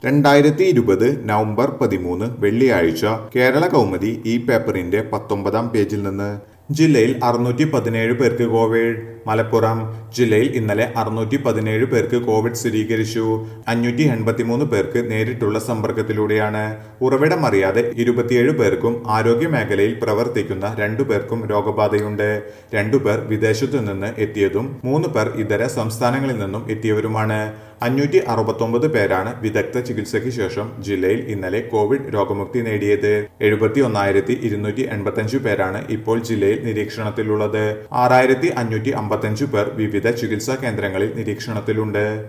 രണ്ടായിരത്തി ഇരുപത് നവംബർ പതിമൂന്ന് വെള്ളിയാഴ്ച കേരള കൗമുദി ഈ പേപ്പറിന്റെ പത്തൊമ്പതാം പേജിൽ നിന്ന് ജില്ലയിൽ അറുന്നൂറ്റി പതിനേഴ് പേർക്ക് കോവിഡ് മലപ്പുറം ജില്ലയിൽ ഇന്നലെ അറുന്നൂറ്റി പതിനേഴ് പേർക്ക് കോവിഡ് സ്ഥിരീകരിച്ചു അഞ്ഞൂറ്റി എൺപത്തിമൂന്ന് പേർക്ക് നേരിട്ടുള്ള സമ്പർക്കത്തിലൂടെയാണ് ഉറവിടമറിയാതെ ഇരുപത്തിയേഴ് പേർക്കും ആരോഗ്യ മേഖലയിൽ പ്രവർത്തിക്കുന്ന രണ്ടു പേർക്കും രോഗബാധയുണ്ട് രണ്ടുപേർ വിദേശത്തു നിന്ന് എത്തിയതും മൂന്ന് പേർ ഇതര സംസ്ഥാനങ്ങളിൽ നിന്നും എത്തിയവരുമാണ് അഞ്ഞൂറ്റി അറുപത്തൊമ്പത് പേരാണ് വിദഗ്ധ ചികിത്സയ്ക്ക് ശേഷം ജില്ലയിൽ ഇന്നലെ കോവിഡ് രോഗമുക്തി നേടിയത് എഴുപത്തി ഒന്നായിരത്തി ഇരുന്നൂറ്റി എൺപത്തഞ്ച് പേരാണ് ഇപ്പോൾ ജില്ലയിൽ നിരീക്ഷണത്തിലുള്ളത് ആറായിരത്തി അഞ്ഞൂറ്റി അമ്പത്തഞ്ച് പേർ വിവിധ ചികിത്സാ കേന്ദ്രങ്ങളിൽ നിരീക്ഷണത്തിലുണ്ട്